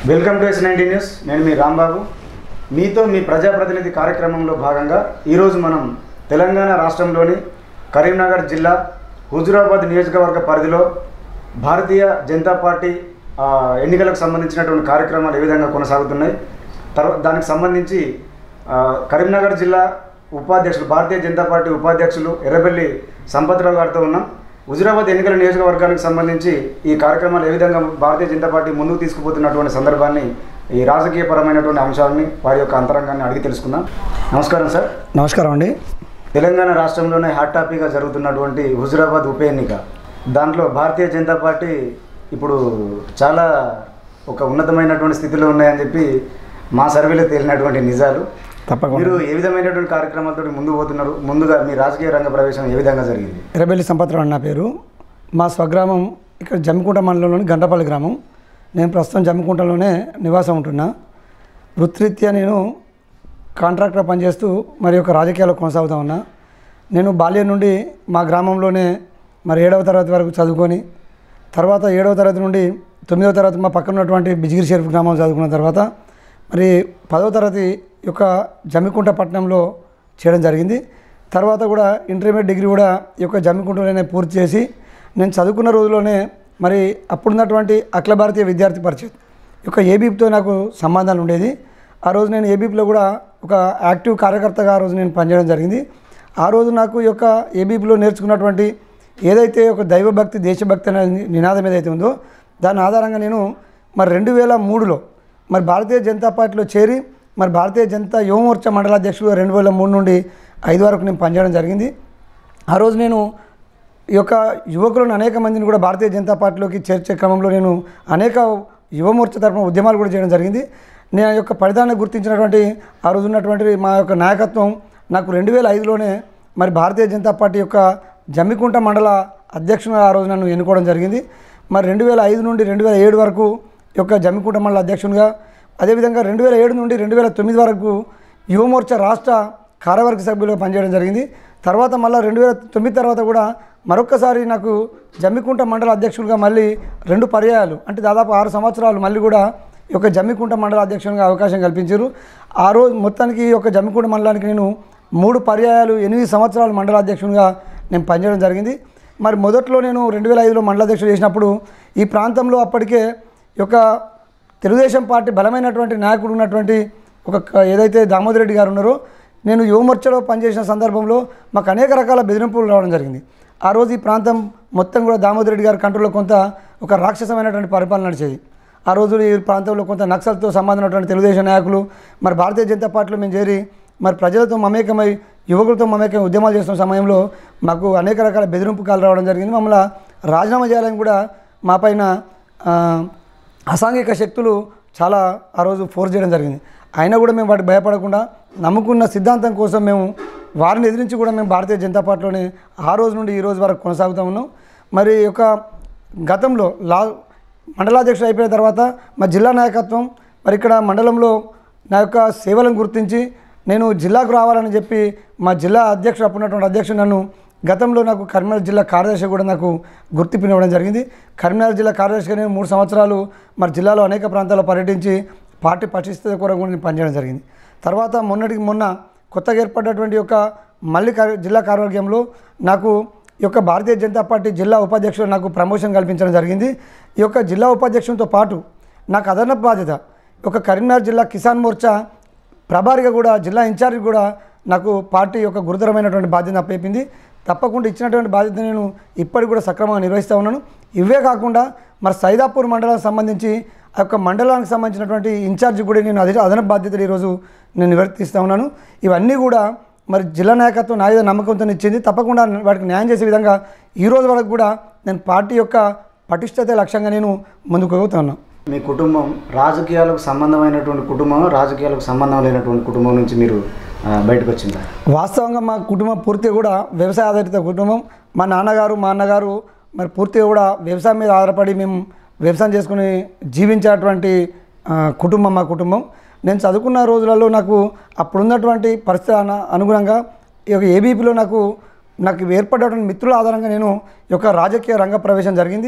Welcome to S ninety news నేను మీ రాంబాబు మీతో మీ ప్రజాప్రతినిధి కార్యక్రమంలో భాగంగా ఈరోజు మనం తెలంగాణ రాష్ట్రంలోని కరీంనగర్ జిల్లా హుజురాబాద్ నియోజకవర్గ పరిధిలో భారతీయ జనతా పార్టీ ఆ, ఎన్నికలకు సంబంధించినటువంటి కార్యక్రమాలు ఏ విధంగా కొనసాగుతున్నాయి తర్వాత దానికి సంబంధించి ఆ, కరీంనగర్ జిల్లా ఉపాధ్యక్షులు భారతీయ జనతా పార్టీ ఉపాధ్యక్షులు ఎర్రబెల్లి సంపత్రావు గారితో ఉన్నాం హుజురాబాద్ ఎన్నికల నియోజకవర్గానికి సంబంధించి ఈ కార్యక్రమాలు ఏ విధంగా భారతీయ జనతా పార్టీ ముందుకు తీసుకుపోతున్నటువంటి సందర్భాన్ని ఈ రాజకీయపరమైనటువంటి అంశాలని వారి యొక్క అంతరంగాన్ని అడిగి తెలుసుకుందాం నమస్కారం సార్ నమస్కారం అండి తెలంగాణ రాష్ట్రంలోనే హాట్ టాపిక్గా జరుగుతున్నటువంటి హుజురాబాద్ ఉప ఎన్నిక దాంట్లో భారతీయ జనతా పార్టీ ఇప్పుడు చాలా ఒక ఉన్నతమైనటువంటి స్థితిలో ఉన్నాయని చెప్పి మా సర్వేలో తేలినటువంటి నిజాలు తప్పకుండా మీరు ఏ విధమైనటువంటి కార్యక్రమాలతో ముందుకు పోతున్నారు ముందుగా మీ రాజకీయ రంగ ప్రవేశం ఏ విధంగా జరిగింది ఎర్రబెల్లి సంపత్రావు అన్న పేరు మా స్వగ్రామం ఇక్కడ జమ్మికుంట మండలంలోని గంటపల్లి గ్రామం నేను ప్రస్తుతం జమ్మికుంటలోనే నివాసం ఉంటున్నా వృత్తిరీత్యా నేను కాంట్రాక్టర్ పనిచేస్తూ మరి యొక్క రాజకీయాల్లో కొనసాగుతా ఉన్నా నేను బాల్యం నుండి మా గ్రామంలోనే మరి ఏడవ తరగతి వరకు చదువుకొని తర్వాత ఏడవ తరగతి నుండి తొమ్మిదవ తరగతి మా పక్కన ఉన్నటువంటి బిజిగిరి షరీఫ్ గ్రామం చదువుకున్న తర్వాత మరి పదవ తరగతి యొక్క జమ్మికుంట పట్టణంలో చేయడం జరిగింది తర్వాత కూడా ఇంటర్మీడియట్ డిగ్రీ కూడా ఈ యొక్క జమ్మికుంటలోనే పూర్తి చేసి నేను చదువుకున్న రోజుల్లోనే మరి అప్పుడున్నటువంటి అఖిల భారతీయ విద్యార్థి పరిషత్ ఈ యొక్క ఏబీపీతో నాకు సంబంధాలు ఉండేది ఆ రోజు నేను ఏబీపీలో కూడా ఒక యాక్టివ్ కార్యకర్తగా ఆ రోజు నేను పనిచేయడం జరిగింది ఆ రోజు నాకు ఈ యొక్క ఏబీపీలో నేర్చుకున్నటువంటి ఏదైతే ఒక దైవభక్తి దేశభక్తి అనే నినాదం ఏదైతే ఉందో దాని ఆధారంగా నేను మరి రెండు వేల మూడులో మరి భారతీయ జనతా పార్టీలో చేరి మరి భారతీయ జనతా యువమోర్చా మండలాధ్యక్షుడు రెండు వేల మూడు నుండి ఐదు వరకు నేను పనిచేయడం జరిగింది ఆ రోజు నేను ఈ యొక్క యువకులను అనేక మందిని కూడా భారతీయ జనతా పార్టీలోకి చేర్చే క్రమంలో నేను అనేక యువమోర్చ తరఫున ఉద్యమాలు కూడా చేయడం జరిగింది నేను ఆ యొక్క ఫలితాన్ని గుర్తించినటువంటి ఆ రోజు ఉన్నటువంటి మా యొక్క నాయకత్వం నాకు రెండు వేల ఐదులోనే మరి భారతీయ జనతా పార్టీ యొక్క జమ్మికుంట మండల అధ్యక్షునిగా ఆ రోజు నన్ను ఎన్నుకోవడం జరిగింది మరి రెండు వేల ఐదు నుండి రెండు వేల ఏడు వరకు ఈ యొక్క జమ్మికుంట మండల అధ్యక్షునిగా అదేవిధంగా రెండు వేల ఏడు నుండి రెండు వేల తొమ్మిది వరకు యువమోర్చా రాష్ట్ర కార్యవర్గ సభ్యులుగా పనిచేయడం జరిగింది తర్వాత మళ్ళీ రెండు వేల తొమ్మిది తర్వాత కూడా మరొక్కసారి నాకు జమ్మికుంట మండల అధ్యక్షులుగా మళ్ళీ రెండు పర్యాయాలు అంటే దాదాపు ఆరు సంవత్సరాలు మళ్ళీ కూడా ఈ యొక్క జమ్మికుంట మండల అధ్యక్షునిగా అవకాశం కల్పించారు ఆ రోజు మొత్తానికి ఈ యొక్క జమ్మికుంట మండలానికి నేను మూడు పర్యాయాలు ఎనిమిది సంవత్సరాలు మండల అధ్యక్షునిగా నేను పనిచేయడం జరిగింది మరి మొదట్లో నేను రెండు వేల ఐదులో మండల అధ్యక్షుడు చేసినప్పుడు ఈ ప్రాంతంలో అప్పటికే ఈ యొక్క తెలుగుదేశం పార్టీ బలమైనటువంటి నాయకుడు ఉన్నటువంటి ఒక క- ఏదైతే దామోదర్ రెడ్డి గారు ఉన్నారో నేను యువమోర్చలో పనిచేసిన సందర్భంలో మాకు అనేక రకాల బెదిరింపులు రావడం జరిగింది ఆ రోజు ఈ ప్రాంతం మొత్తం కూడా దామోదర్ రెడ్డి గారి కంట్రోల్లో కొంత ఒక రాక్షసమైనటువంటి పరిపాలన నడిచేది ఆ రోజు ఈ ప్రాంతంలో కొంత నక్సల్తో సంబంధం ఉన్నటువంటి తెలుగుదేశం నాయకులు మరి భారతీయ జనతా పార్టీలో మేము చేరి మరి ప్రజలతో మమేకమై యువకులతో మమేకమై ఉద్యమాలు చేస్తున్న సమయంలో మాకు అనేక రకాల బెదిరింపు కాలు రావడం జరిగింది మమ్మల్ని రాజీనామా చేయాలని కూడా మా పైన ఆ, అసాంఘిక శక్తులు చాలా ఆ రోజు ఫోర్స్ చేయడం జరిగింది అయినా కూడా మేము వాటికి భయపడకుండా నమ్ముకున్న సిద్ధాంతం కోసం మేము వారిని ఎదిరించి కూడా మేము భారతీయ జనతా పార్టీలోనే ఆ రోజు నుండి ఈ రోజు వరకు కొనసాగుతూ ఉన్నాం మరి ఈ యొక్క గతంలో లా మండలాధ్యక్షుడు అయిపోయిన తర్వాత మా జిల్లా నాయకత్వం మరి ఇక్కడ మండలంలో నా యొక్క సేవలను గుర్తించి నేను జిల్లాకు రావాలని చెప్పి మా జిల్లా అధ్యక్షుడు అప్పుడున్నటువంటి అధ్యక్షుడు నన్ను గతంలో నాకు కరీంనగర్ జిల్లా కార్యదర్శి కూడా నాకు గుర్తింపునివ్వడం జరిగింది కరీంనగర్ జిల్లా కార్యదర్శిగా నేను మూడు సంవత్సరాలు మరి జిల్లాలో అనేక ప్రాంతాల్లో పర్యటించి పార్టీ పటిష్టత కొరకు కూడా నేను పనిచేయడం జరిగింది తర్వాత మొన్నటికి మొన్న కొత్తగా ఏర్పడినటువంటి యొక్క మళ్ళీ కార్య- జిల్లా కార్యవర్గంలో నాకు ఈ యొక్క భారతీయ జనతా పార్టీ జిల్లా ఉపాధ్యక్షుడు నాకు ప్రమోషన్ కల్పించడం జరిగింది ఈ యొక్క జిల్లా ఉపాధ్యక్షునితో పాటు నాకు అదనపు బాధ్యత ఈ యొక్క కరీంనగర్ జిల్లా కిసాన్ మోర్చా ప్రభారిగా కూడా జిల్లా ఇన్ఛార్జ్ కూడా నాకు పార్టీ యొక్క గురుతరమైనటువంటి బాధ్యత అప్పైపోయింది తప్పకుండా ఇచ్చినటువంటి బాధ్యత నేను ఇప్పటికి కూడా సక్రమంగా నిర్వహిస్తూ ఉన్నాను ఇవే కాకుండా మరి సైదాపూర్ మండలానికి సంబంధించి ఆ యొక్క మండలానికి సంబంధించినటువంటి ఇన్ఛార్జ్ కూడా నేను అదే అదనపు బాధ్యతలు ఈరోజు నేను నిర్వర్తిస్తూ ఉన్నాను ఇవన్నీ కూడా మరి జిల్లా నాయకత్వం నా మీద నమ్మకంతో ఇచ్చింది తప్పకుండా వాటికి న్యాయం చేసే విధంగా ఈ రోజు వరకు కూడా నేను పార్టీ యొక్క పటిష్టత లక్ష్యంగా నేను ముందుకు పోతున్నాను మీ కుటుంబం రాజకీయాలకు సంబంధమైనటువంటి కుటుంబం రాజకీయాలకు సంబంధం లేనటువంటి కుటుంబం నుంచి మీరు ఆ, బయటకు వచ్చిందా వాస్తవంగా మా కుటుంబం పూర్తిగా కూడా వ్యవసాయ ఆధారిత కుటుంబం మా నాన్నగారు మా అన్నగారు మరి పూర్తిగా కూడా వ్యవసాయం మీద ఆధారపడి మేము వ్యవసాయం చేసుకుని జీవించేటువంటి ఆ, కుటుంబం మా కుటుంబం నేను చదువుకున్న రోజులలో నాకు అప్పుడున్నటువంటి పరిస్థితి అన- అనుగుణంగా ఈ యొక్క ఏబీపీలో నాకు నాకు ఏర్పడినటువంటి మిత్రుల ఆధారంగా నేను ఈ యొక్క రాజకీయ రంగ ప్రవేశం జరిగింది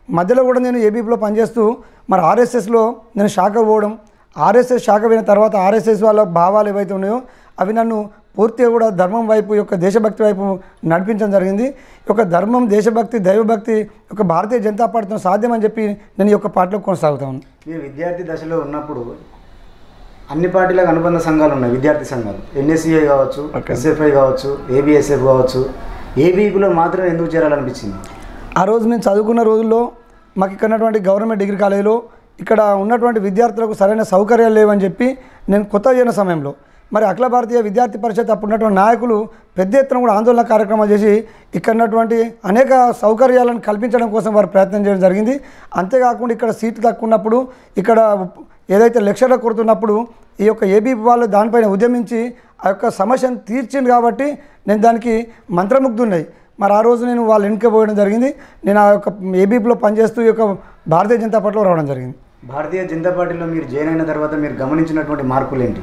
మధ్యలో కూడా నేను ఏబీపీలో పనిచేస్తూ మరి ఆర్ఎస్ఎస్లో నేను శాఖ పోవడం ఆర్ఎస్ఎస్ శాఖ పోయిన తర్వాత ఆర్ఎస్ఎస్ వాళ్ళ భావాలు ఏవైతే ఉన్నాయో అవి నన్ను పూర్తిగా కూడా ధర్మం వైపు ఈ యొక్క దేశభక్తి వైపు నడిపించడం జరిగింది ఈ యొక్క ధర్మం దేశభక్తి దైవభక్తి ఒక భారతీయ జనతా పార్టీతో సాధ్యమని చెప్పి నేను ఈ యొక్క పార్టీలో కొనసాగుతాను మీరు విద్యార్థి దశలో ఉన్నప్పుడు అన్ని పార్టీలకు అనుబంధ సంఘాలు ఉన్నాయి విద్యార్థి సంఘాలు ఎన్ఎస్సిఐ కావచ్చు Okay. ఎస్ఎఫ్ఐ కావచ్చు ఏబిఎస్ఎఫ్ కావచ్చు ఏబీపీలో మాత్రం ఎందుకు చేరాలనిపించింది ఆ రోజు నేను చదువుకున్న రోజుల్లో మాకు ఇక్కడ ఉన్నటువంటి గవర్నమెంట్ డిగ్రీ కాలేజీలో ఇక్కడ ఉన్నటువంటి విద్యార్థులకు సరైన సౌకర్యాలు లేవని చెప్పి నేను కొత్త చేరిన సమయంలో మరి అఖిల భారతీయ విద్యార్థి పరిషత్ అప్పుడు ఉన్నటువంటి నాయకులు పెద్ద ఎత్తున కూడా ఆందోళన కార్యక్రమాలు చేసి ఇక్కడ ఉన్నటువంటి అనేక సౌకర్యాలను కల్పించడం కోసం వారు ప్రయత్నం చేయడం జరిగింది అంతేకాకుండా ఇక్కడ సీట్లు తక్కువ ఉన్నప్పుడు ఇక్కడ ఏదైతే లెక్చర్లు కొడుతున్నప్పుడు ఈ యొక్క ఏబీపీ వాళ్ళు దానిపైన ఉద్యమించి ఆ యొక్క సమస్యను తీర్చింది కాబట్టి నేను దానికి మంత్రముగ్ధున్నాయి మరి ఆ రోజు నేను వాళ్ళు వెనుక పోయడం జరిగింది నేను ఆ యొక్క ఏబీపీలో పనిచేస్తూ ఈ యొక్క భారతీయ జనతా పార్టీలో రావడం జరిగింది భారతీయ జనతా పార్టీలో మీరు జాయిన్ అయిన తర్వాత మీరు గమనించినటువంటి మార్పులు ఏంటి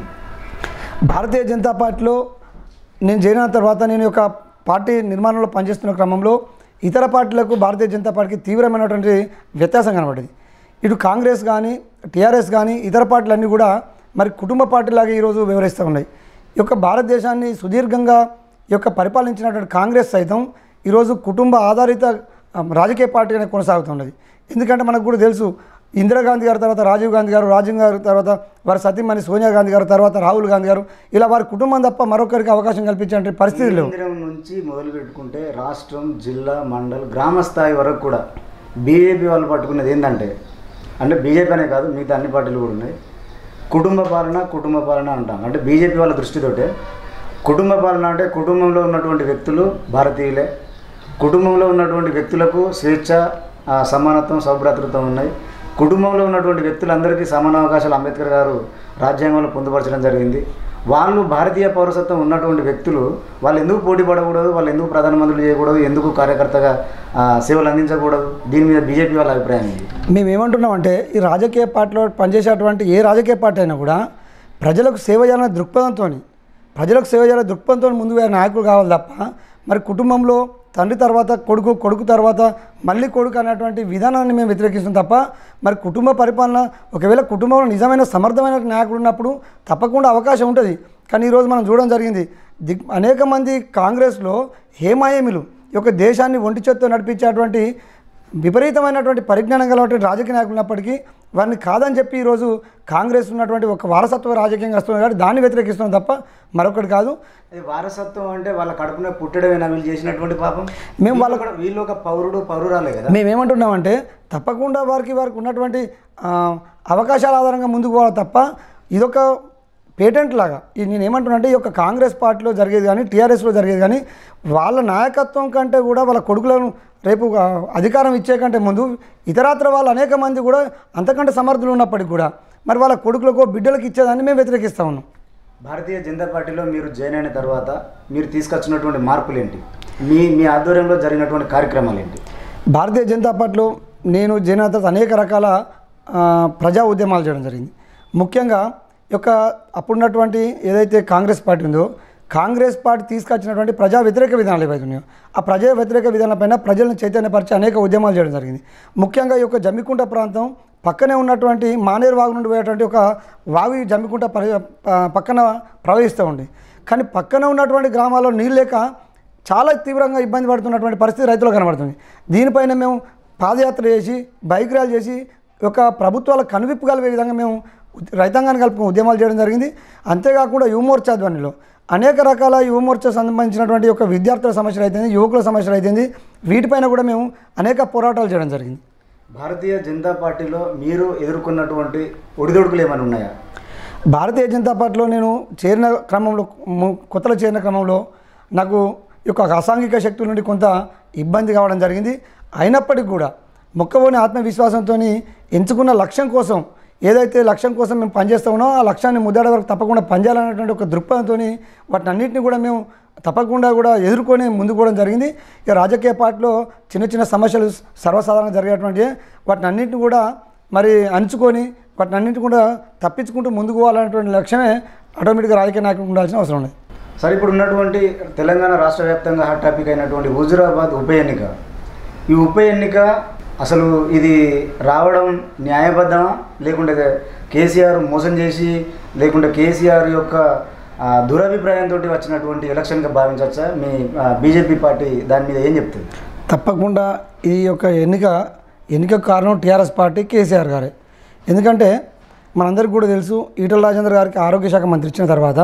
భారతీయ జనతా పార్టీలో నేను చేరిన తర్వాత నేను యొక్క పార్టీ నిర్మాణంలో పనిచేస్తున్న క్రమంలో ఇతర పార్టీలకు భారతీయ జనతా పార్టీకి తీవ్రమైనటువంటి వ్యత్యాసం కనబడింది ఇటు కాంగ్రెస్ కానీ టీఆర్ఎస్ కానీ ఇతర పార్టీలన్నీ కూడా మరి కుటుంబ పార్టీలాగా ఈరోజు వివరిస్తూ ఉన్నాయి ఈ యొక్క భారతదేశాన్ని సుదీర్ఘంగా ఈ యొక్క పరిపాలించినటువంటి కాంగ్రెస్ సైతం ఈరోజు కుటుంబ ఆధారిత ఆ, రాజకీయ పార్టీగానే కొనసాగుతున్నది ఎందుకంటే మనకు కూడా తెలుసు ఇందిరాగాంధీ గారి తర్వాత రాజీవ్ గాంధీ గారు రాజీవ్ గారి తర్వాత వారి సతీమణి సోనియా గాంధీ గారు తర్వాత రాహుల్ గాంధీ గారు ఇలా వారి కుటుంబం తప్ప మరొకరికి అవకాశం కల్పించే పరిస్థితి లేవు కేంద్రం నుంచి మొదలు పెట్టుకుంటే రాష్ట్రం జిల్లా మండల్ గ్రామ స్థాయి వరకు కూడా బీజేపీ వాళ్ళు పట్టుకున్నది ఏంటంటే అంటే బీజేపీ అనే కాదు మిగతా అన్ని పార్టీలు కూడా ఉన్నాయి కుటుంబ పాలన కుటుంబ పాలన అంటాం అంటే బీజేపీ వాళ్ళ దృష్టితోటే కుటుంబ పాలన అంటే కుటుంబంలో ఉన్నటువంటి వ్యక్తులు భారతీయులే కుటుంబంలో ఉన్నటువంటి వ్యక్తులకు స్వేచ్ఛ ఆ, సమానత్వం సౌభ్రాతృత్వం ఉన్నాయి కుటుంబంలో ఉన్నటువంటి వ్యక్తులందరికీ సమాన అవకాశాలు అంబేద్కర్ గారు రాజ్యాంగంలో పొందుపరచడం జరిగింది వాళ్ళు భారతీయ పౌరసత్వం ఉన్నటువంటి వ్యక్తులు వాళ్ళు ఎందుకు పోటీ పడకూడదు వాళ్ళు ఎందుకు ప్రధానమంత్రులు చేయకూడదు ఎందుకు కార్యకర్తగా ఆ, సేవలు అందించకూడదు దీని మీద బీజేపీ వాళ్ళ అభిప్రాయం ఏంటి మేము ఏమంటున్నామంటే ఈ రాజకీయ పార్టీలో పనిచేసేటువంటి ఏ రాజకీయ పార్టీ అయినా కూడా ప్రజలకు సేవ చేయాలనే దృక్పథంతో ప్రజలకు సేవ చేయాలనే దృక్పథంతో ముందు వేరే నాయకులు కావాలి తప్ప మరి కుటుంబంలో తండ్రి తర్వాత కొడుకు కొడుకు తర్వాత మళ్ళీ కొడుకు అనేటువంటి విధానాన్ని మేము వ్యతిరేకిస్తాం తప్ప మరి కుటుంబ పరిపాలన ఒకవేళ కుటుంబంలో నిజమైన సమర్థమైన నాయకుడు ఉన్నప్పుడు తప్పకుండా అవకాశం ఉంటుంది కానీ ఈరోజు మనం చూడడం జరిగింది దిగ్ అనేక మంది కాంగ్రెస్లో హేమాయేమిలు ఈ యొక్క దేశాన్ని ఒంటి చేత్తో నడిపించేటువంటి విపరీతమైనటువంటి పరిజ్ఞానం గలటువంటి రాజకీయ నాయకులు ఉన్నప్పటికీ వారిని కాదని చెప్పి ఈరోజు కాంగ్రెస్ ఉన్నటువంటి ఒక వారసత్వ రాజకీయంగా వస్తుంది కాబట్టి దాన్ని వ్యతిరేకిస్తున్నాం తప్ప మరొకటి కాదు అది వారసత్వం అంటే వాళ్ళ కడుపున పుట్టడమేనా వీళ్ళు చేసినటువంటి పాపం మేము వాళ్ళ- వీళ్ళు కూడా వీళ్ళు ఒక పౌరుడు పౌరురాలే కదా మేమేమంటున్నామంటే తప్పకుండా వారికి వారికి ఉన్నటువంటి ఆ, అవకాశాల ఆధారంగా ముందుకు పోవాలి తప్ప ఇదొక పేటెంట్ లాగా ఇది నేను ఏమంటున్నా అంటే ఈ యొక్క కాంగ్రెస్ పార్టీలో జరిగేది కానీ టీఆర్ఎస్లో జరిగేది కానీ వాళ్ళ నాయకత్వం కంటే కూడా వాళ్ళ కొడుకులను రేపు ఆ, అధికారం ఇచ్చే కంటే ముందు ఇతరాత్ర వాళ్ళు అనేక మంది కూడా అంతకంటే సమర్థులు ఉన్నప్పటికీ కూడా మరి వాళ్ళ కొడుకులకు బిడ్డలకు ఇచ్చేదాన్ని మేము వ్యతిరేకిస్తా ఉన్నాం భారతీయ జనతా పార్టీలో మీరు జాయిన్ అయిన తర్వాత మీరు తీసుకొచ్చినటువంటి మార్పులు ఏంటి మీ మీ ఆధ్వర్యంలో జరిగినటువంటి కార్యక్రమాలు ఏంటి భారతీయ జనతా పార్టీలో నేను జనత అనేక రకాల ఆ, ప్రజా ఉద్యమాలు చేయడం జరిగింది ముఖ్యంగా ఈ యొక్క అప్పుడున్నటువంటి ఏదైతే కాంగ్రెస్ పార్టీ ఉందో కాంగ్రెస్ పార్టీ తీసుకొచ్చినటువంటి ప్రజా వ్యతిరేక విధానాలు ఏవైతే ఉన్నాయో ఆ ప్రజా వ్యతిరేక విధానాలపైన ప్రజలను చైతన్యపరిచి అనేక ఉద్యమాలు చేయడం జరిగింది ముఖ్యంగా ఈ యొక్క జమ్మికుంట ప్రాంతం పక్కనే ఉన్నటువంటి మానేరు వాగు నుండి పోయేటువంటి ఒక వాగు ఈ జమ్మికుంట పరి ప- పక్కన ప్రవహిస్తూ ఉంది కానీ పక్కన ఉన్నటువంటి గ్రామాల్లో నీళ్ళు లేక చాలా తీవ్రంగా ఇబ్బంది పడుతున్నటువంటి పరిస్థితి రైతులకు కనబడుతుంది దీనిపైన మేము పాదయాత్ర చేసి బైక్ ర్యాలీ చేసి ఒక ప్రభుత్వాల కనువిప్పు కలిగే విధంగా మేము ఉద్- రైతాంగాన్ని కలుపుకుని ఉద్యమాలు చేయడం జరిగింది అంతేకాకుండా యువమోర్చా ధ్వనిలో అనేక రకాల యువమోర్చా సంబంధించినటువంటి ఒక విద్యార్థుల సమస్యలు అయితేంది యువకుల సమస్యలు అయితేంది వీటిపైన కూడా మేము అనేక పోరాటాలు చేయడం జరిగింది భారతీయ జనతా పార్టీలో మీరు ఎదుర్కొన్నటువంటి ఒడిదొడుకులు ఏమైనా ఉన్నాయా భారతీయ జనతా పార్టీలో నేను చేరిన క్రమంలో ము- కొత్తలో చేరిన క్రమంలో నాకు ఈ యొక్క అసాంఘిక శక్తుల నుండి కొంత ఇబ్బంది కావడం జరిగింది అయినప్పటికీ కూడా మొక్కబోని ఆత్మవిశ్వాసంతో ఎంచుకున్న లక్ష్యం కోసం ఏదైతే లక్ష్యం కోసం మేము పనిచేస్తా ఉన్నామో ఆ లక్ష్యాన్ని ముద్దాడ వరకు తప్పకుండా పనిచేయాలనేటువంటి ఒక దృక్పథంతో వాటిని అన్నింటినీ కూడా మేము తప్పకుండా కూడా ఎదుర్కొని ముందుకు పోవడం జరిగింది ఇక రాజకీయ పార్టీలో చిన్న చిన్న సమస్యలు సర్వసాధారణంగా జరిగేటువంటి వాటిని అన్నింటిని కూడా మరి అంచుకొని వాటిని అన్నింటి కూడా తప్పించుకుంటూ ముందుకు పోవాలనేటువంటి లక్ష్యమే ఆటోమేటిక్గా రాజకీయ నాయకులు ఉండాల్సిన అవసరం ఉంది సరే ఇప్పుడు ఉన్నటువంటి తెలంగాణ రాష్ట్ర వ్యాప్తంగా హాట్ టాపిక్ అయినటువంటి హుజురాబాద్ ఉప ఎన్నిక ఈ ఉప ఎన్నిక అసలు ఇది రావడం న్యాయబద్ధమా లేకుంటే కేసీఆర్ మోసం చేసి లేకుంటే కేసీఆర్ యొక్క ఆ, దురభిప్రాయంతో వచ్చినటువంటి ఎలక్షన్గా భావించవచ్చా మీ బీజేపీ పార్టీ దాని మీద ఏం చెప్తుంది తప్పకుండా ఈ యొక్క ఎన్నిక ఎన్నిక కారణం టీఆర్ఎస్ పార్టీ కేసీఆర్ గారే ఎందుకంటే మనందరికీ కూడా తెలుసు ఈటల రాజేంద్ర గారికి ఆరోగ్య శాఖ మంత్రి ఇచ్చిన తర్వాత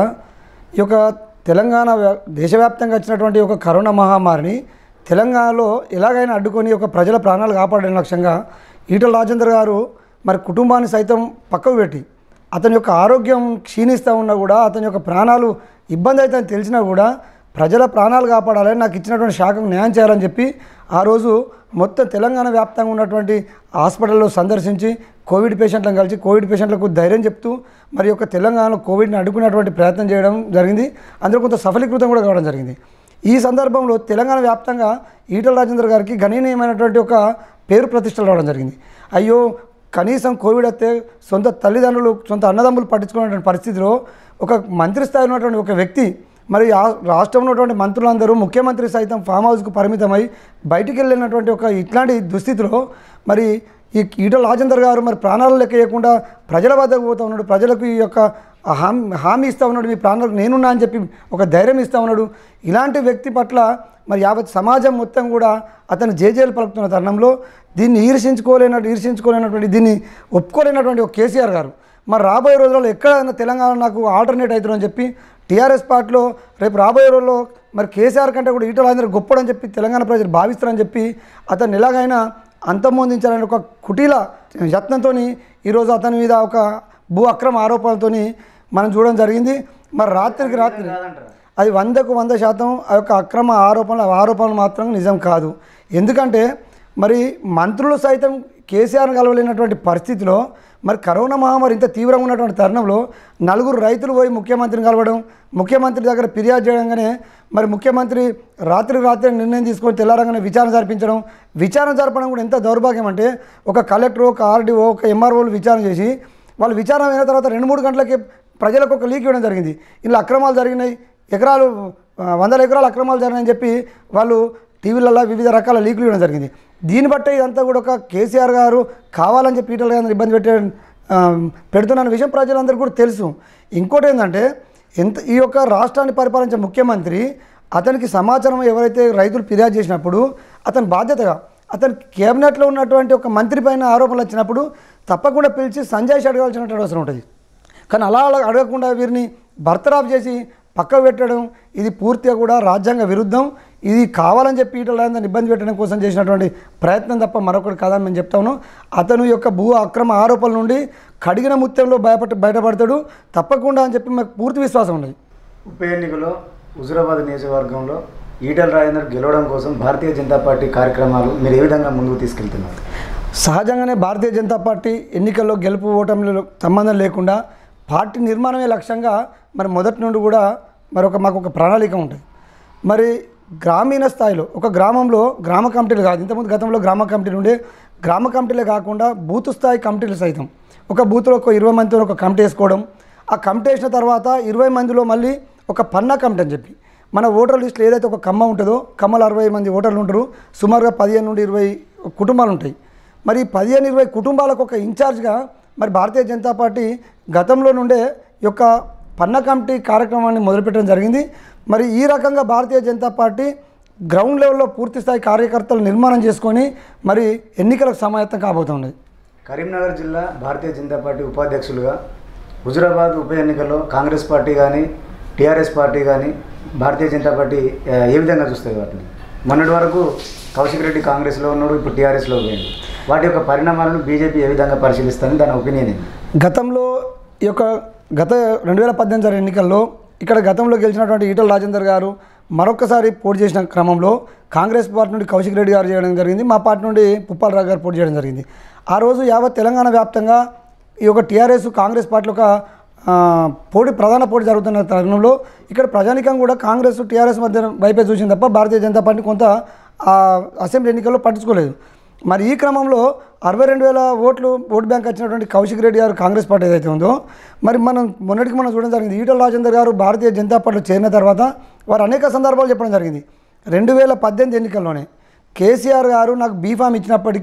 ఈ యొక్క తెలంగాణ వ్యా- దేశవ్యాప్తంగా వచ్చినటువంటి ఒక కరోనా మహమ్మారిని తెలంగాణలో ఎలాగైనా అడ్డుకొని ఒక ప్రజల ప్రాణాలు కాపాడడం లక్ష్యంగా ఈటల రాజేంద్ర గారు మరి కుటుంబాన్ని సైతం పక్కకు పెట్టి అతని యొక్క ఆరోగ్యం క్షీణిస్తూ ఉన్నా కూడా అతని యొక్క ప్రాణాలు ఇబ్బంది అవుతుందని తెలిసినా కూడా ప్రజల ప్రాణాలు కాపాడాలని నాకు ఇచ్చినటువంటి శాఖకు న్యాయం చేయాలని చెప్పి ఆ రోజు మొత్తం తెలంగాణ వ్యాప్తంగా ఉన్నటువంటి హాస్పిటల్లో సందర్శించి కోవిడ్ పేషెంట్లను కలిసి కోవిడ్ పేషెంట్లకు ధైర్యం చెప్తూ మరి యొక్క తెలంగాణలో కోవిడ్ని అడ్డుకునేటువంటి ప్రయత్నం చేయడం జరిగింది అందులో కొంత సఫలీకృతం కూడా కావడం జరిగింది ఈ సందర్భంలో తెలంగాణ వ్యాప్తంగా ఈటల రాజేంద్ర గారికి గణనీయమైనటువంటి ఒక పేరు ప్రతిష్టలు రావడం జరిగింది అయ్యో కనీసం కోవిడ్ వస్తే సొంత తల్లిదండ్రులు సొంత అన్నదమ్ములు పట్టించుకునేటువంటి పరిస్థితిలో ఒక మంత్రి స్థాయిలో ఉన్నటువంటి ఒక వ్యక్తి మరి ఆ రాష్ట్రంలో ఉన్నటువంటి మంత్రులందరూ ముఖ్యమంత్రి సైతం ఫామ్ హౌస్కు పరిమితమై బయటికి వెళ్ళినటువంటి ఒక ఇట్లాంటి దుస్థితిలో మరి ఈ ఈటల రాజేందర్ గారు మరి ప్రాణాలు లెక్క వేయకుండా ప్రజల వద్దకు పోతా ఉన్నాడు ప్రజలకు ఈ యొక్క హామీ హామీ ఇస్తూ ఉన్నాడు మీ ప్రాణాలకు నేనున్నా అని చెప్పి ఒక ధైర్యం ఇస్తూ ఉన్నాడు ఇలాంటి వ్యక్తి పట్ల మరి యావత్ సమాజం మొత్తం కూడా అతను జేజేలు పలుకుతున్న తరుణంలో దీన్ని ఈర్షించుకోలేనట్టు ఈర్షించుకోలేనటువంటి దీన్ని ఒప్పుకోలేనటువంటి ఒక కేసీఆర్ గారు మరి రాబోయే రోజుల్లో ఎక్కడైనా తెలంగాణ నాకు ఆల్టర్నేట్ అవుతుందని చెప్పి టీఆర్ఎస్ పార్టీలో రేపు రాబోయే రోజుల్లో మరి కేసీఆర్ కంటే కూడా ఈటల రాజేంద్ర గొప్పడని చెప్పి తెలంగాణ ప్రజలు భావిస్తారని చెప్పి అతన్ని ఎలాగైనా అంతమొందించాలని ఒక కుటీల యత్నంతో ఈరోజు అతని మీద ఒక భూ అక్రమ ఆరోపణలతో మనం చూడడం జరిగింది మరి రాత్రికి రాత్రి అది వందకు వంద శాతం ఆ యొక్క అక్రమ ఆరోపణలు ఆ ఆరోపణలు మాత్రం నిజం కాదు ఎందుకంటే మరి మంత్రులు సైతం కేసీఆర్ని కలవలేనటువంటి పరిస్థితిలో మరి కరోనా మహమ్మారి ఇంత తీవ్రంగా ఉన్నటువంటి తరుణంలో నలుగురు రైతులు పోయి ముఖ్యమంత్రిని కలవడం ముఖ్యమంత్రి దగ్గర ఫిర్యాదు చేయడంగానే మరి ముఖ్యమంత్రి రాత్రి రాత్రి నిర్ణయం తీసుకొని తెల్లారంగానే విచారణ జరిపించడం విచారణ జరపడం కూడా ఎంత దౌర్భాగ్యం అంటే ఒక కలెక్టర్ ఒక ఆర్డీఓ ఒక ఎంఆర్ఓలు విచారణ చేసి వాళ్ళు విచారణ అయిన తర్వాత రెండు మూడు గంటలకి ప్రజలకు ఒక లీక్ ఇవ్వడం జరిగింది ఇలా అక్రమాలు జరిగినాయి ఎకరాలు ఆ, వందల ఎకరాలు అక్రమాలు జరిగినాయని చెప్పి వాళ్ళు టీవీలలో వివిధ రకాల లీకులు ఇవ్వడం జరిగింది దీన్ని బట్టే ఇదంతా కూడా ఒక కేసీఆర్ గారు కావాలని చెప్పి ఈటల గారిని ఇబ్బంది పెట్టే ఆ, పెడుతున్న విషయం ప్రజలందరికీ కూడా తెలుసు ఇంకోటి ఏంటంటే ఎంత ఈ యొక్క రాష్ట్రాన్ని పరిపాలించే ముఖ్యమంత్రి అతనికి సమాచారం ఎవరైతే రైతులు ఫిర్యాదు చేసినప్పుడు అతని బాధ్యతగా అతని కేబినెట్లో ఉన్నటువంటి ఒక మంత్రి పైన ఆరోపణలు వచ్చినప్పుడు తప్పకుండా పిలిచి సంజయ్ అడగాల్సినటువంటి అవసరం ఉంటుంది కానీ అలా అలా అడగకుండా వీరిని బర్తరాఫ్ చేసి పక్కకు పెట్టడం ఇది పూర్తిగా కూడా రాజ్యాంగ విరుద్ధం ఇది కావాలని చెప్పి ఈటలందరిని ఇబ్బంది పెట్టడం కోసం చేసినటువంటి ప్రయత్నం తప్ప మరొకటి కాదని మేము చెప్తాను అతను యొక్క భూ అక్రమ ఆరోపణల నుండి కడిగిన ముత్యంలో భయపడి బయటపడతాడు తప్పకుండా అని చెప్పి మాకు పూర్తి విశ్వాసం ఉన్నది ఉప ఎన్నికలో హుజురాబాద్ నియోజకవర్గంలో ఈటల రాజేందర్ గెలవడం కోసం భారతీయ జనతా పార్టీ కార్యక్రమాలు మీరు ఏ విధంగా ముందుకు తీసుకెళ్తున్నారు సహజంగానే భారతీయ జనతా పార్టీ ఎన్నికల్లో గెలుపు ఓటమిలో సంబంధం లేకుండా పార్టీ నిర్మాణమే లక్ష్యంగా మరి మొదటి నుండి కూడా మరి ఒక మాకు ఒక ప్రణాళిక ఉంటుంది మరి గ్రామీణ స్థాయిలో ఒక గ్రామంలో గ్రామ కమిటీలు కాదు ఇంతకుముందు గతంలో గ్రామ కమిటీలు ఉండే గ్రామ కమిటీలే కాకుండా బూత్ స్థాయి కమిటీలు సైతం ఒక బూత్లో ఒక ఇరవై మందితో ఒక కమిటీ వేసుకోవడం ఆ కమిటీ వేసిన తర్వాత ఇరవై మందిలో మళ్ళీ ఒక పన్నా కమిటీ అని చెప్పి మన ఓటర్ లిస్టులో ఏదైతే ఒక కమ్మ ఉంటుందో కమ్మలు అరవై మంది ఓటర్లు ఉంటారు సుమారుగా పదిహేను నుండి ఇరవై కుటుంబాలు ఉంటాయి మరి ఈ పదిహేను ఇరవై కుటుంబాలకు ఒక ఇన్ఛార్జ్గా మరి భారతీయ జనతా పార్టీ గతంలో నుండే ఈ యొక్క పన్న కమిటీ కార్యక్రమాన్ని మొదలుపెట్టడం జరిగింది మరి ఈ రకంగా భారతీయ జనతా పార్టీ గ్రౌండ్ లెవెల్లో పూర్తి స్థాయి కార్యకర్తలు నిర్మాణం చేసుకొని మరి ఎన్నికలకు సమాయత్తం కాబోతున్నది కరీంనగర్ జిల్లా భారతీయ జనతా పార్టీ ఉపాధ్యక్షులుగా హుజురాబాద్ ఉప ఎన్నికల్లో కాంగ్రెస్ పార్టీ కానీ టీఆర్ఎస్ పార్టీ కానీ భారతీయ జనతా పార్టీ ఆ, ఏ విధంగా చూస్తుంది వాటిని మొన్నటి వరకు కౌశిక్ రెడ్డి కాంగ్రెస్లో ఉన్నాడు ఇప్పుడు టీఆర్ఎస్లో పోయింది వాటి యొక్క పరిణామాలను బీజేపీ ఏ విధంగా పరిశీలిస్తుందని దాని ఒపీనియన్ ఏంది గతంలో ఈ యొక్క గత రెండు వేల పద్దెనిమిది జరిగిన ఎన్నికల్లో ఇక్కడ గతంలో గెలిచినటువంటి ఈటల రాజేందర్ గారు మరొకసారి పోటీ చేసిన క్రమంలో కాంగ్రెస్ పార్టీ నుండి కౌశిక్ రెడ్డి గారు చేయడం జరిగింది మా పార్టీ నుండి పుప్పాలరావు గారు పోటీ చేయడం జరిగింది ఆ రోజు యావత్ తెలంగాణ వ్యాప్తంగా ఈ యొక్క టీఆర్ఎస్ కాంగ్రెస్ పార్టీలో ఒక ఆ, పోటీ ప్రధాన పోటీ జరుగుతున్న తరుణంలో ఇక్కడ ప్రజానికం కూడా కాంగ్రెస్ టీఆర్ఎస్ మధ్య వైపే చూసింది తప్ప భారతీయ జనతా పార్టీ కొంత ఆ, అసెంబ్లీ ఎన్నికల్లో పట్టించుకోలేదు మరి ఈ క్రమంలో అరవై రెండు వేల ఓట్లు ఓటు బ్యాంక్ వచ్చినటువంటి కౌశిక్ రెడ్డి గారు కాంగ్రెస్ పార్టీ ఏదైతే ఉందో మరి మనం మొన్నటికి మనం చూడడం జరిగింది ఈటల రాజేందర్ గారు భారతీయ జనతా పార్టీలో చేరిన తర్వాత వారు అనేక సందర్భాలు చెప్పడం జరిగింది రెండు వేల పద్దెనిమిది ఎన్నికల్లోనే కేసీఆర్ గారు నాకు బీఫామ్ ఇచ్చినప్పటికీ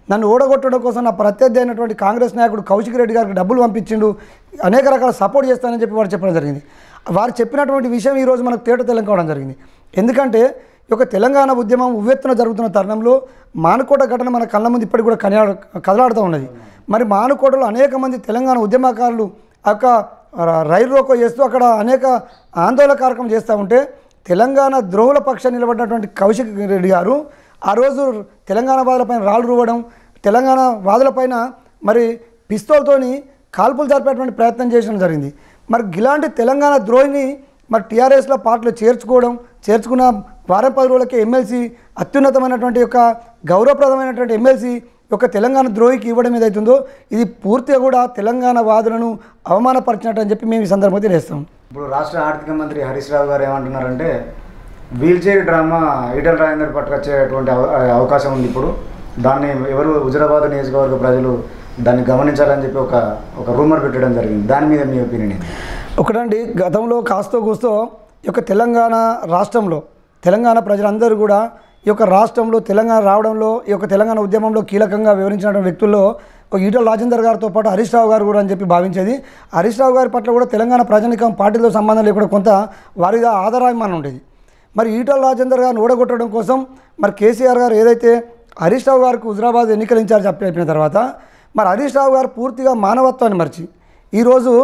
నన్ను ఓడగొట్టడం కోసం నా ప్రత్యర్థి అయినటువంటి కాంగ్రెస్ నాయకుడు కౌశిక్ రెడ్డి గారికి డబ్బులు పంపించిండు అనేక రకాల సపోర్ట్ చేస్తానని చెప్పి వారు చెప్పడం జరిగింది వారు చెప్పినటువంటి విషయం ఈరోజు మనకు తేట తెలం కావడం జరిగింది ఎందుకంటే ఈ యొక్క తెలంగాణ ఉద్యమం ఉవ్వెత్తున జరుగుతున్న తరుణంలో మానుకోట ఘటన మన కళ్ళ ముందు ఇప్పటికి కూడా కనియాడ కదలాడుతూ ఉన్నది మరి మానుకోటలో అనేక మంది తెలంగాణ ఉద్యమకారులు ఆ యొక్క ర- రైలు రోకో చేస్తూ అక్కడ అనేక ఆందోళన కార్యక్రమం చేస్తూ ఉంటే తెలంగాణ ద్రోహుల పక్షాన్ని నిలబడినటువంటి కౌశిక్ రెడ్డి గారు ఆ రోజు తెలంగాణ వాదులపైన రాళ్ళు రువ్వడం తెలంగాణ వాదులపైన మరి పిస్తోల్తోని కాల్పులు జరిపేటువంటి ప్రయత్నం చేయడం జరిగింది మరి ఇలాంటి తెలంగాణ ద్రోహిని మరి టీఆర్ఎస్లో పార్టీలో చేర్చుకోవడం చేర్చుకున్న వారం పది రోజులకే ఎమ్మెల్సీ అత్యున్నతమైనటువంటి యొక్క గౌరవప్రదమైనటువంటి ఎమ్మెల్సీ యొక్క తెలంగాణ ద్రోహికి ఇవ్వడం ఏదైతుందో ఇది పూర్తిగా కూడా తెలంగాణ వాదులను అవమానపరిచినట్టు అని చెప్పి మేము ఈ సందర్భంగా తెలియస్తాం ఇప్పుడు రాష్ట్ర ఆర్థిక మంత్రి హరీష్ రావు గారు ఏమంటున్నారంటే wheelchair drama Etela Rajender పట్టుకొచ్చేటువంటి అవ- అవకాశం ఉంది ఇప్పుడు దాన్ని ఎవరు హుజరాబాద్ నియోజకవర్గ ప్రజలు దాన్ని గమనించాలని చెప్పి ఒక ఒక రూమర్ పెట్టడం జరిగింది దాని మీద మీ ఒపీనియన్ ఏంటి ఒకటండి గతంలో కాస్తో కూస్తో ఈ యొక్క తెలంగాణ రాష్ట్రంలో తెలంగాణ ప్రజలందరూ కూడా ఈ యొక్క రాష్ట్రంలో తెలంగాణ రావడంలో ఈ యొక్క తెలంగాణ ఉద్యమంలో కీలకంగా వివరించిన వ్యక్తుల్లో ఒక ఈటల రాజేందర్ గారితో పాటు హరీష్ రావు గారు కూడా అని చెప్పి భావించేది హరీష్ రావు గారి పట్ల కూడా తెలంగాణ ప్రజానికం పార్టీతో సంబంధం లేకుండా కొంత వారిగా ఆధారాభిమానం ఉండేది మరి ఈటల రాజేందర్ గారిని ఓడగొట్టడం కోసం మరి కేసీఆర్ గారు ఏదైతే హరీష్ రావు గారికి హుజరాబాద్ ఎన్నికల ఇన్ఛార్జ్ అప్ప అయిపోయిన తర్వాత మరి హరీష్ రావు గారు పూర్తిగా మానవత్వాన్ని మర్చి ఈరోజు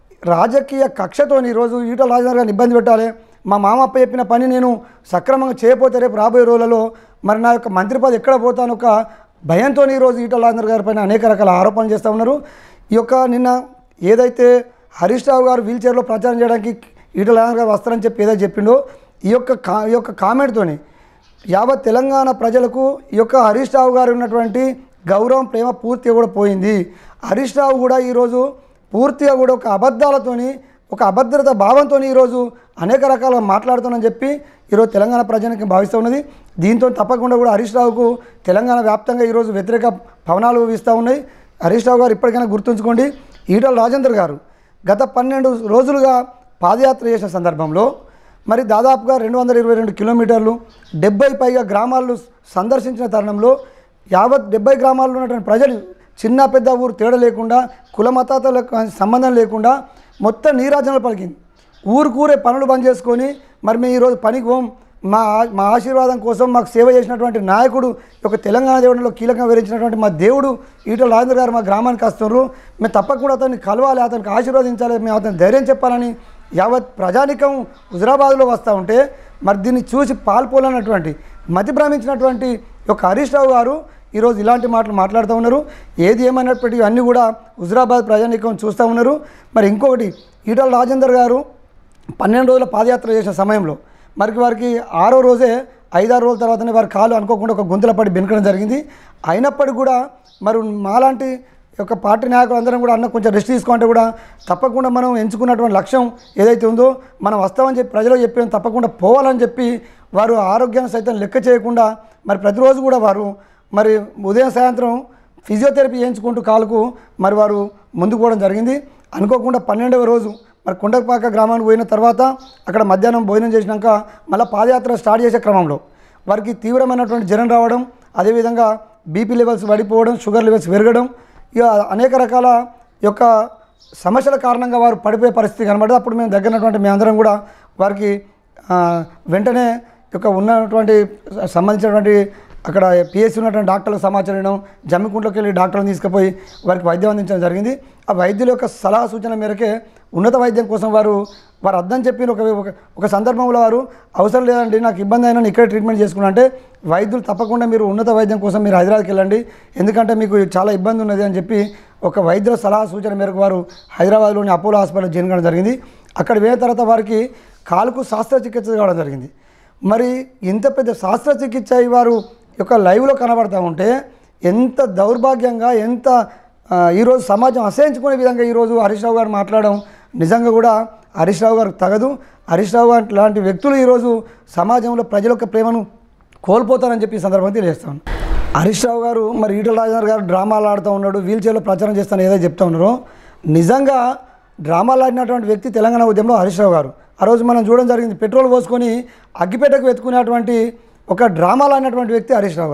రాజకీయ కక్షతో ఈరోజు ఈటల రాజేందర్ గారిని ఇబ్బంది పెట్టాలి మా మామ అప్ప చెప్పిన పని నేను సక్రమంగా చేయకపోతే రేపు రాబోయే రోజులలో మరి నా యొక్క మంత్రి పదవి ఎక్కడ పోతాను ఒక భయంతో ఈరోజు ఈటల రాజేందర్ గారి పైన అనేక రకాల ఆరోపణలు చేస్తూ ఉన్నారు ఈ యొక్క నిన్న ఏదైతే హరీష్ రావు గారు వీల్ చైర్లో ప్రచారం చేయడానికి ఈటల రాజేందర్ గారు వస్తారని చెప్పి ఏదైతే చెప్పిండో ఈ యొక్క కా ఈ యొక్క కామెంట్తోని యావత్ తెలంగాణ ప్రజలకు ఈ యొక్క హరీష్ రావు గారు ఉన్నటువంటి గౌరవం ప్రేమ పూర్తిగా కూడా పోయింది హరీష్ రావు కూడా ఈరోజు పూర్తిగా కూడా ఒక అబద్ధాలతోని ఒక అభద్రత భావంతో ఈరోజు అనేక రకాలుగా మాట్లాడుతానని చెప్పి ఈరోజు తెలంగాణ ప్రజానికి భావిస్తూ ఉన్నది దీంతో తప్పకుండా కూడా హరీష్ రావుకు తెలంగాణ వ్యాప్తంగా ఈరోజు వ్యతిరేక పవనాలు వీస్తూ ఉన్నాయి హరీష్ రావు గారు ఇప్పటికైనా గుర్తుంచుకోండి ఈటల రాజేందర్ గారు గత పన్నెండు రోజులుగా పాదయాత్ర చేసిన సందర్భంలో మరి దాదాపుగా రెండు వందల ఇరవై రెండు కిలోమీటర్లు డెబ్బై పైగా గ్రామాలు సందర్శించిన తరుణంలో యావత్ డెబ్బై గ్రామాల్లో ఉన్నటువంటి ప్రజలు చిన్న పెద్ద ఊరు తేడా లేకుండా కుల మతాలకు సంబంధం లేకుండా మొత్తం నీరాజనలు పలికింది ఊరుకూరే పనులు బంద్ చేసుకొని మరి మేము ఈరోజు పనికి పోం మా మా ఆశీర్వాదం కోసం మాకు సేవ చేసినటువంటి నాయకుడు ఈ యొక్క తెలంగాణ దేవుడిలో కీలకంగా వివరించినటువంటి మా దేవుడు ఈటల రాజేంద్ర గారు మా గ్రామానికి వస్తున్నారు మేము తప్పకుండా అతన్ని కలవాలి అతనికి ఆశీర్వదించాలి మేము అతను ధైర్యం చెప్పాలని యావత్ ప్రజానికం హుజరాబాద్లో వస్తూ ఉంటే మరి దీన్ని చూసి పాల్పోలన్నటువంటి మతి భ్రమించినటువంటి యొక్క హరీష్ రావు గారు ఈరోజు ఇలాంటి మాటలు మాట్లాడుతూ ఉన్నారు ఏది ఏమైనప్పటికీ అన్నీ కూడా హుజరాబాద్ ప్రజానికం చూస్తూ ఉన్నారు మరి ఇంకొకటి ఈటల రాజేందర్ గారు పన్నెండు రోజుల పాదయాత్ర చేసిన సమయంలో మరి వారికి ఆరో రోజే ఐదారు రోజుల తర్వాతనే వారి కాలు అనుకోకుండా ఒక గుంతల పడి బెనకడం జరిగింది అయినప్పటికీ కూడా మరి మాలాంటి యొక్క పార్టీ నాయకులు అందరం కూడా అన్న కొంచెం రెస్ట్ తీసుకుంటే కూడా తప్పకుండా మనం ఎంచుకున్నటువంటి లక్ష్యం ఏదైతే ఉందో మనం వస్తామని చెప్పి ప్రజలకు చెప్పిన తప్పకుండా పోవాలని చెప్పి వారు ఆరోగ్యాన్ని సైతం లెక్క చేయకుండా మరి ప్రతిరోజు కూడా వారు మరి ఉదయం సాయంత్రం ఫిజియోథెరపీ చేయించుకుంటూ కాలుకు మరి వారు ముందుకు పోవడం జరిగింది అనుకోకుండా పన్నెండవ రోజు మరి కొండపాక గ్రామానికి పోయిన తర్వాత అక్కడ మధ్యాహ్నం భోజనం చేసినాక మళ్ళీ పాదయాత్ర స్టార్ట్ చేసే క్రమంలో వారికి తీవ్రమైనటువంటి జ్వరం రావడం అదేవిధంగా బీపీ లెవెల్స్ పడిపోవడం షుగర్ లెవెల్స్ పెరగడం ఇక అనేక రకాల యొక్క సమస్యల కారణంగా వారు పడిపోయే పరిస్థితి కనబడదు అప్పుడు మేము దగ్గరనటువంటి మేమందరం కూడా వారికి ఆ, వెంటనే యొక్క ఉన్నటువంటి సంబంధించినటువంటి అక్కడ పిఎస్సి ఉన్నటువంటి డాక్టర్లకు సమాచారం ఇవ్వడం జమ్మికుంట్లోకి వెళ్ళి డాక్టర్లను తీసుకుపోయి వారికి వైద్యం అందించడం జరిగింది ఆ వైద్యుల యొక్క సలహా సూచన మేరకే ఉన్నత వైద్యం కోసం వారు వారు అర్థం చెప్పిన ఒక ఒక- ఒక సందర్భంలో వారు అవసరం లేదండి నాకు ఇబ్బంది అయినా నేను ఇక్కడ ట్రీట్మెంట్ చేసుకున్నా అంటే వైద్యులు తప్పకుండా మీరు ఉన్నత వైద్యం కోసం మీరు హైదరాబాద్కి వెళ్ళండి ఎందుకంటే మీకు చాలా ఇబ్బంది ఉన్నది అని చెప్పి ఒక వైద్యుల సలహా సూచన మేరకు వారు హైదరాబాద్లోని అపోలో హాస్పిటల్ చేరుకోవడం జరిగింది అక్కడ పోయిన తర్వాత వారికి కాలుకు శస్త్రచికిత్స కావడం జరిగింది మరి ఇంత పెద్ద శస్త్రచికిత్స అయ్యి వారు యొక్క లైవ్లో కనబడతా ఉంటే ఎంత దౌర్భాగ్యంగా ఎంత ఆ, ఈరోజు సమాజం అసహించుకునే విధంగా ఈరోజు హరీష్ రావు గారు మాట్లాడడం నిజంగా కూడా హరీష్ రావు గారికి తగదు హరీష్ రావు గారు లాంటి వ్యక్తులు ఈరోజు సమాజంలో ప్రజల యొక్క ప్రేమను కోల్పోతారని చెప్పి ఈ సందర్భంగా తెలియజేస్తాను హరీష్ రావు గారు మరి ఈటల రాజేంద్ర గారు డ్రామాలు ఆడుతూ ఉన్నాడు వీల్ చైర్లో ప్రచారం చేస్తాను ఏదో చెప్తా ఉన్నారో నిజంగా డ్రామాలు ఆడినటువంటి వ్యక్తి తెలంగాణ ఉద్యమంలో హరీష్ రావు గారు ఆ రోజు మనం చూడడం జరిగింది పెట్రోల్ పోసుకొని అగ్గిపేటకు వెతుకునేటువంటి ఒక డ్రామాలు ఆడినటువంటి వ్యక్తి హరీష్ రావు గారు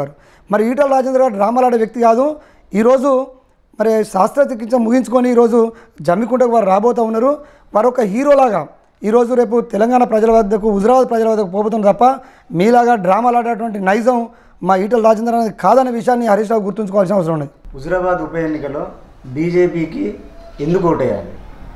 మరి ఈటల రాజేంద్ర గారు డ్రామాలాడే వ్యక్తి కాదు ఈరోజు మరి శాస్త్రచికిత్స ముగించుకొని ఈరోజు జమ్మికుంటకు వారు రాబోతూ ఉన్నారు వారు ఒక హీరోలాగా ఈరోజు రేపు తెలంగాణ ప్రజల వద్దకు హుజరాబాద్ ప్రజల వద్దకు పోబోతున్నారు తప్ప మీలాగా డ్రామాలు ఆడేటువంటి నైజం మా ఈటల రాజేంద్ర అనేది కాదనే విషయాన్ని హరీష్ రావు గుర్తుంచుకోవాల్సిన అవసరం ఉన్నది హుజురాబాద్ ఉప ఎన్నికలో బీజేపీకి ఎందుకు ఓటేయాలి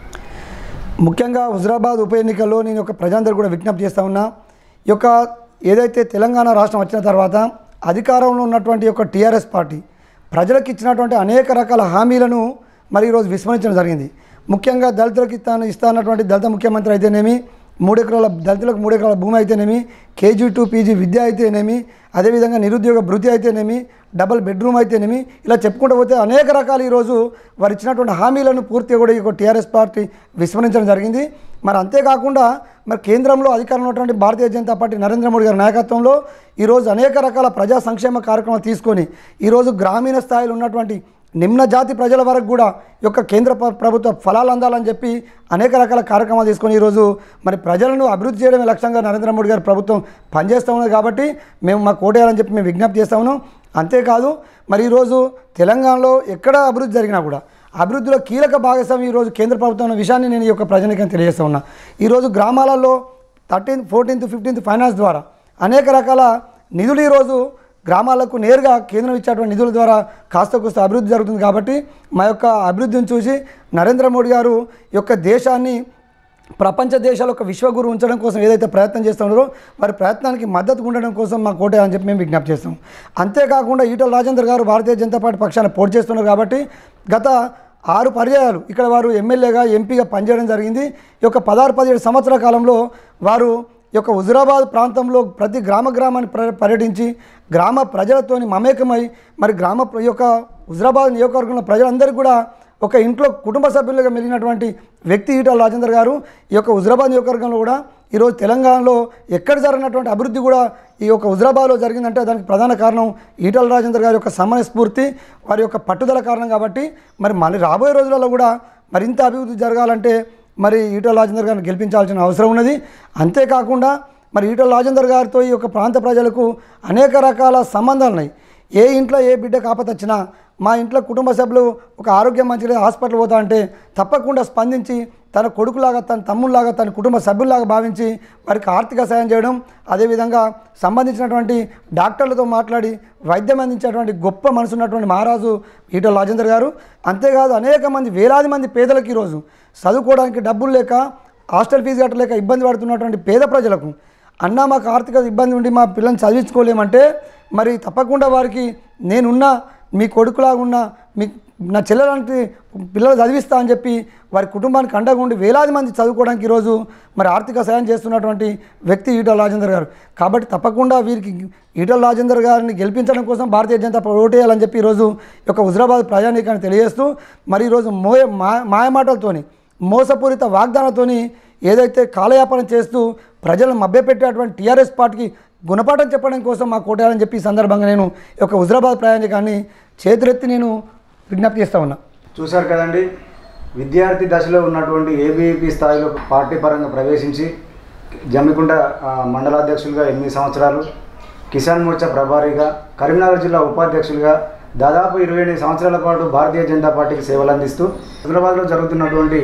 ముఖ్యంగా హుజరాబాద్ ఉప ఎన్నికల్లో నేను ఒక ప్రజలందరూ కూడా విజ్ఞప్తి చేస్తా ఉన్నా ఈ యొక్క ఏదైతే తెలంగాణ రాష్ట్రం వచ్చిన తర్వాత అధికారంలో ఉన్నటువంటి యొక్క టీఆర్ఎస్ పార్టీ ప్రజలకు ఇచ్చినటువంటి అనేక రకాల హామీలను మరి ఈరోజు విస్మరించడం జరిగింది ముఖ్యంగా దళితులకు ఇస్తాను ఇస్తా అన్నటువంటి దళిత ముఖ్యమంత్రి అయితేనేమి మూడు ఎకరాల దళితులకు మూడు ఎకరాల భూమి అయితేనేమి కేజీ టు పీజీ విద్య అయితేనేమి అదేవిధంగా నిరుద్యోగ భృతి అయితేనేమి డబల్ బెడ్రూమ్ అయితేనేమి ఇలా చెప్పుకుంటూ పోతే అనేక రకాలు ఈరోజు వారు ఇచ్చినటువంటి హామీలను పూర్తిగా కూడా ఈ యొక్క టీఆర్ఎస్ పార్టీ విస్మరించడం జరిగింది మరి అంతేకాకుండా మరి కేంద్రంలో అధికారంలో ఉన్నటువంటి భారతీయ జనతా పార్టీ నరేంద్ర మోడీ గారి నాయకత్వంలో ఈరోజు అనేక రకాల ప్రజా సంక్షేమ కార్యక్రమాలు తీసుకొని ఈరోజు గ్రామీణ స్థాయిలో ఉన్నటువంటి నిమ్న జాతి ప్రజల వరకు కూడా ఈ యొక్క కేంద్ర ప్ర- ప్రభుత్వ ఫలాలు అందాలని చెప్పి అనేక రకాల కార్యక్రమాలు తీసుకొని ఈరోజు మరి ప్రజలను అభివృద్ధి చేయడమే లక్ష్యంగా నరేంద్ర మోడీ గారి ప్రభుత్వం పనిచేస్తూ ఉన్నది కాబట్టి మేము మాకు కోటేయాలని చెప్పి మేము విజ్ఞప్తి చేస్తా ఉన్నాం అంతేకాదు మరి ఈరోజు తెలంగాణలో ఎక్కడ అభివృద్ధి జరిగినా కూడా అభివృద్ధిలో కీలక భాగస్వామి ఈరోజు కేంద్ర ప్రభుత్వం అన్న విషయాన్ని నేను ఈ యొక్క ప్రజానికం తెలియజేస్తా ఉన్నా ఈరోజు గ్రామాలలో థర్టీన్త్ ఫోర్టీన్త్ ఫిఫ్టీన్త్ ఫైనాన్స్ ద్వారా అనేక రకాల నిధులు ఈరోజు గ్రామాలకు నేరుగా కేంద్రం ఇచ్చేటువంటి నిధుల ద్వారా కాస్త కూస్త అభివృద్ధి జరుగుతుంది కాబట్టి మా యొక్క అభివృద్ధిని చూసి నరేంద్ర మోడీ గారు ఈ యొక్క దేశాన్ని ప్రపంచ దేశాలు ఒక విశ్వగురు ఉంచడం కోసం ఏదైతే ప్రయత్నం చేస్తున్నారో వారి ప్రయత్నానికి మద్దతు ఉండడం కోసం మా కోట అని చెప్పి మేము విజ్ఞప్తి చేస్తాం అంతేకాకుండా ఈటల రాజేందర్ గారు భారతీయ జనతా పార్టీ పక్షాన పోటీ చేస్తున్నారు కాబట్టి గత ఆరు పర్యాయాలు ఇక్కడ వారు ఎమ్మెల్యేగా ఎంపీగా పనిచేయడం జరిగింది ఈ యొక్క పదహారు పదిహేడు సంవత్సరాల కాలంలో వారు ఈ యొక్క హుజురాబాద్ ప్రాంతంలో ప్రతి గ్రామ గ్రామాన్ని పర్య- పర్యటించి గ్రామ ప్రజలతోని మమేకమై మరి గ్రామ ప్ర- ఈ యొక్క హుజురాబాద్ నియోజకవర్గంలో ప్రజలందరికీ కూడా ఒక ఇంట్లో కుటుంబ సభ్యులుగా మెలిగినటువంటి వ్యక్తి ఈటల రాజేందర్ గారు ఈ యొక్క హుజురాబాద్ నియోజకవర్గంలో కూడా ఈరోజు తెలంగాణలో ఎక్కడ జరిగినటువంటి అభివృద్ధి కూడా ఈ యొక్క హుజురాబాద్లో జరిగిందంటే దానికి ప్రధాన కారణం ఈటల రాజేందర్ గారి యొక్క సమయ స్ఫూర్తి వారి యొక్క పట్టుదల కారణం కాబట్టి మరి మళ్ళీ రాబోయే రోజులలో కూడా మరింత అభివృద్ధి జరగాలంటే మరి ఈటల రాజేందర్ గారిని గెలిపించాల్సిన అవసరం ఉన్నది అంతేకాకుండా మరి ఈటల రాజేందర్ గారితో ఈ యొక్క ప్రాంత ప్రజలకు అనేక రకాల సంబంధాలు ఉన్నాయి ఏ ఇంట్లో ఏ బిడ్డకు ఆపత వచ్చినా మా ఇంట్లో కుటుంబ సభ్యులు ఒక ఆరోగ్యం మంచిగా హాస్పిటల్ పోతా అంటే తప్పకుండా స్పందించి తన కొడుకులాగా తన తమ్ముళ్ళలాగా తన కుటుంబ సభ్యుల్లాగా భావించి వారికి ఆర్థిక సాయం చేయడం అదేవిధంగా సంబంధించినటువంటి డాక్టర్లతో మాట్లాడి వైద్యం అందించేటువంటి గొప్ప మనసు ఉన్నటువంటి మహారాజు ఈటల రాజేందర్ గారు అంతేకాదు అనేక మంది వేలాది మంది పేదలకు ఈరోజు చదువుకోవడానికి డబ్బులు లేక హాస్టల్ ఫీజు కట్టలేక ఇబ్బంది పడుతున్నటువంటి పేద ప్రజలకు అన్న మాకు ఆర్థిక ఇబ్బంది ఉండి మా పిల్లల్ని చదివించుకోలేమంటే మరి తప్పకుండా వారికి నేనున్నా మీ కొడుకులాగా ఉన్నా మీ నా చెల్లెలాంటి పిల్లలు చదివిస్తా అని చెప్పి వారి కుటుంబానికి అండగా ఉండి వేలాది మంది చదువుకోవడానికి ఈరోజు మరి ఆర్థిక సాయం చేస్తున్నటువంటి వ్యక్తి ఈటల రాజేందర్ గారు కాబట్టి తప్పకుండా వీరికి ఈటల రాజేందర్ గారిని గెలిపించడం కోసం భారతీయ జనతా పార్టీ ఓటేయాలని చెప్పి ఈరోజు ఈ యొక్క హుజరాబాద్ ప్రజానీకాన్ని తెలియజేస్తూ మరి ఈరోజు మోయ మా మాయమాటలతోని మోసపూరిత వాగ్దానాలతోని ఏదైతే కాలయాపన చేస్తూ ప్రజలను మభ్యపెట్టేటువంటి టీఆర్ఎస్ పార్టీకి గుణపాఠం చెప్పడం కోసం మా కోటాలని చెప్పి ఈ సందర్భంగా నేను ఈ యొక్క హుజరాబాద్ ప్రయాణికాన్ని చేతులెత్తి నేను విజ్ఞప్తి చేస్తా ఉన్నా చూశారు కదండి విద్యార్థి దశలో ఉన్నటువంటి ఏబీవీపీ స్థాయిలో పార్టీ పరంగా ప్రవేశించి జమ్మికుంట ఆ, మండలాధ్యక్షులుగా ఎనిమిది సంవత్సరాలు కిసాన్ మోర్చా ప్రభారీగా కరీంనగర్ జిల్లా ఉపాధ్యక్షులుగా దాదాపు ఇరవై ఎనిమిది సంవత్సరాల పాటు భారతీయ జనతా పార్టీకి సేవలు అందిస్తూ హైదరాబాద్లో జరుగుతున్నటువంటి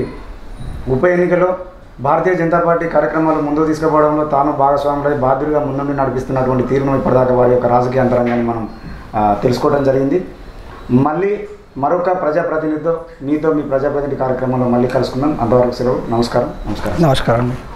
ఉప ఎన్నికలో భారతీయ జనతా పార్టీ కార్యక్రమాలు ముందుకు తీసుకుపోవడంలో తాను భాగస్వాములై బాధ్యుడిగా ముందుండి నడిపిస్తున్నటువంటి తీరును ఇప్పటిదాకా వారి యొక్క రాజకీయ అంతరంగాన్ని మనం ఆ, తెలుసుకోవడం జరిగింది మళ్ళీ మరొక ప్రజాప్రతినిధితో మీతో మీ ప్రజాప్రతినిధి కార్యక్రమంలో మళ్ళీ కలుసుకుందాం అంతవరకు సెలవు నమస్కారం నమస్కారం నమస్కారం అండి